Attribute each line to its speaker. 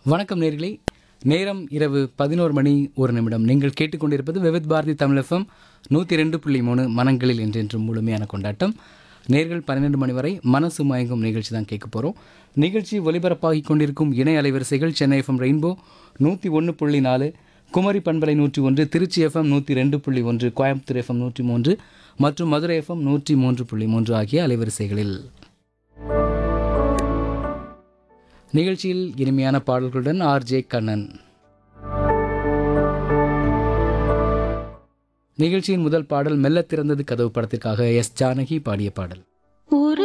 Speaker 1: வணக்கம் நேர்களே நேரம் இரவு பதினோரு மணி ஒரு நிமிடம் நீங்கள் கேட்டுக்கொண்டிருப்பது விவித் பாரதி தமிழ் எஃப்எம் நூற்றி ரெண்டு புள்ளி மூணு மனங்களில் என்றென்றும் முழுமையான கொண்டாட்டம் நேர்கள் பன்னிரெண்டு மணி வரை மனசு மயங்கும் நிகழ்ச்சி தான் கேட்க போகிறோம் நிகழ்ச்சி ஒலிபரப்பாகி கொண்டிருக்கும் இணை அலைவரிசைகள் சென்னை எஃப்எம் ரெயின்போ நூற்றி ஒன்று புள்ளி நாலு குமரி பண்பலை நூற்றி ஒன்று திருச்சி எஃப்எம் நூற்றி ரெண்டு புள்ளி ஒன்று கோயம்புத்தூர் எஃப்எம் நூற்றி மூன்று மற்றும் மதுரை எஃப்எம் நூற்றி மூன்று புள்ளி மூன்று ஆகிய அலைவரிசைகளில் நிகழ்ச்சியில் இனிமையான பாடல்களுடன் ஆர் ஜே கண்ணன் நிகழ்ச்சியின் முதல் பாடல் மெல்ல திறந்தது கதவு படத்திற்காக எஸ் ஜானகி பாடிய பாடல்